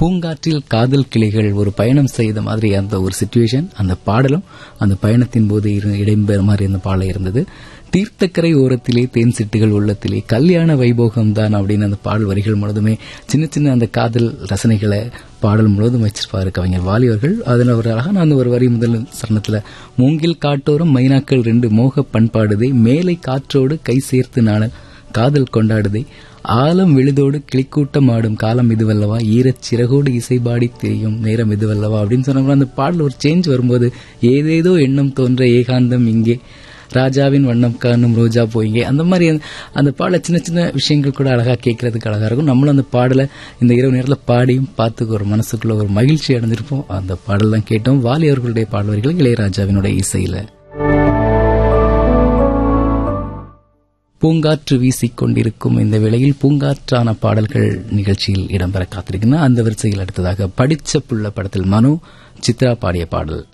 பூங்காற்றில் காதல் கிளைகள் ஒரு பயணம் செய்த மாதிரி அந்த ஒரு சுச்சுவேஷன் அந்த பாடலும் அந்த பயணத்தின் போது இரு- இடம்பெற மாதிரி அந்த பாடல் இருந்தது தீர்த்தக்கரை ஓரத்திலே தேன் சிட்டுகள் உள்ளத்திலே கல்யாண வைபோகம் தான் அப்படின்னு அந்த பாடல் வரிகள் முழுதுமே சின்ன சின்ன அந்த காதல் ரசனைகளை பாடல் முழுவதும் வச்சிருப்பாரு கவிஞர் வாலி அவர்கள் அதுல ஒரு அழகான அந்த ஒரு வரி முதல் சரணத்துல மூங்கில் காட்டோரம் மைனாக்கள் ரெண்டு மோக பண்பாடுதே மேலை காற்றோடு கை சேர்த்து நாணல் காதல் கொண்டாடுதே ஆலம் விழுதோடு கிளிக்கூட்டம் ஆடும் காலம் இதுவல்லவா ஈரச் சிறகோடு இசைபாடி திரியும் நேரம் இதுவல்லவா அப்படின்னு சொன்னோம்னா அந்த பாடல் ஒரு சேஞ்ச் வரும்போது ஏதேதோ எண்ணம் தோன்ற ஏகாந்தம் இங்கே ராஜாவின் வண்ணம் காணும் ரோஜா போயிங்க அந்த மாதிரி அந்த- அந்த பாடல சின்ன சின்ன விஷயங்கள் கூட அழகா கேட்கறதுக்கு அழகா இருக்கும் நம்மளும் அந்த பாடலை இந்த இரவு நேரத்தில் பாடியும் பார்த்து ஒரு மனசுக்குள்ள ஒரு மகிழ்ச்சி அடைஞ்சிருப்போம் அந்த பாடல் தான் கேட்டோம் வாலி அவர்களுடைய பாடல் வரிகள் இளையராஜாவினுடைய இசையில பூங்காற்று வீசிக் கொண்டிருக்கும் இந்த வேளையில் பூங்காற்றான பாடல்கள் நிகழ்ச்சியில் இடம்பெற காத்திருக்கின்றன அந்த வரிசையில் அடுத்ததாக படிச்ச புள்ள படத்தில் மனு சித்ரா பாடிய பாடல்